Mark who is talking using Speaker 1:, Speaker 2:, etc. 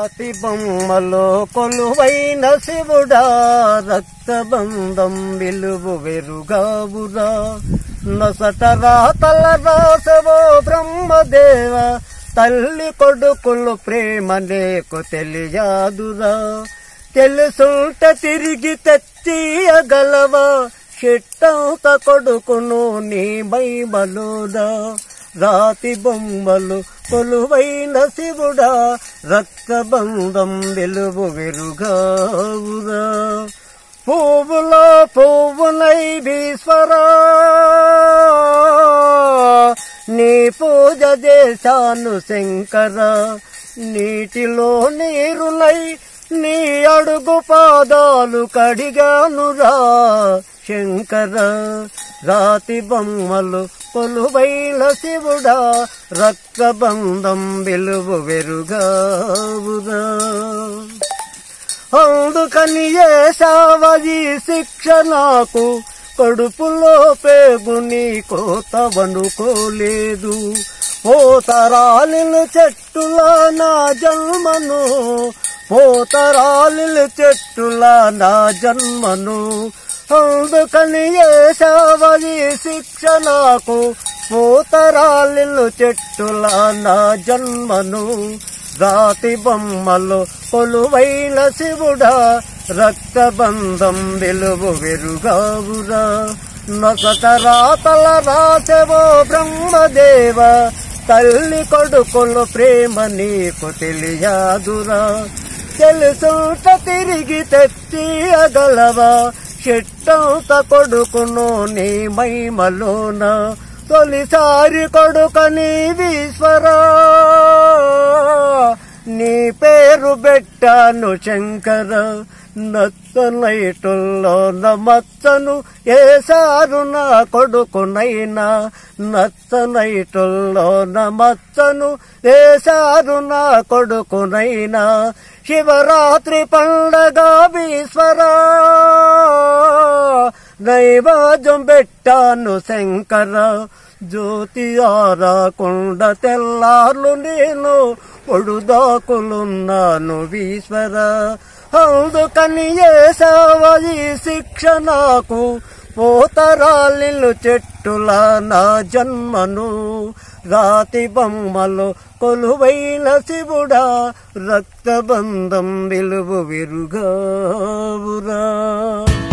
Speaker 1: రాతి బొమ్మలో కొలువైన శివుడా రక్తబంధం విలువు వెరుగావురా నొసట రాతల రాసవో బ్రహ్మదేవ తల్లి కొడుకులు ప్రేమ నీకు తెలియాదురా తెలుసుంట తిరిగి తెచ్చియగలవా చిట్టంత కొడుకును నీ మైమలుదా రాతి బొమ్మలు కొలువైన శివుడా రక్తబంధం వెలుగు వెరుగావురా పువ్వులో పువ్వునై ఈశ్వరా నీ పూజ చేశాను శంకర నీటిలో నీరునై నీ అడుగు పాదాలు కడిగానురా శంకర రాతి బొమ్మలు కొలువైన శివుడా రక్తబంధం విలువ వెరుగావురా అందుకని ఏసావది శిక్ష నాకు కడుపులో పేగుని కోతవనుకోలేదు పోతరాలిన చెట్టులా నా జన్మను పోతరాలిన చెట్టులా నా జన్మను అందుకని ఏసావది శిక్ష నాకు పోతరాలిన చెట్టులా నా జన్మను రాతి బొమ్మలు కొలువైన శివుడా రక్తబంధం విలువ వెరుగావురా నొసట రాతల రాసెవో బ్రహ్మదేవ తల్లి కొడుకులు ప్రేమ నీకు తెలియాదురా తెలుసుట తిరిగి తెచ్చియగలవా చిట్టంత కొడుకును నీ మైమలోన తొలిసారి కొడుక నీవీశ్వరా నీ పేరు పెట్టాను శంకర నచ్చనైటుల్లో నమచ్చను ఏసారు నా కొడుకునైనా నచ్చనైటుల్లో నమచ్చను ఏసారు నా కొడుకునైనా శివరాత్రి పండగ ఈశ్వరా నైవేద్యం పెట్టాను శంకర జ్యోతి ఆరాకుండ తెల్లార్లు నేను పొడుదాకులున్నాను ఈశ్వర అందుకని ఏసావది శిక్ష నాకు పోతరాలిలు చెట్టుల నా జన్మను రాతి బొమ్మలు కొలువైన శివుడా రక్తబంధం విలువ విరుగావురా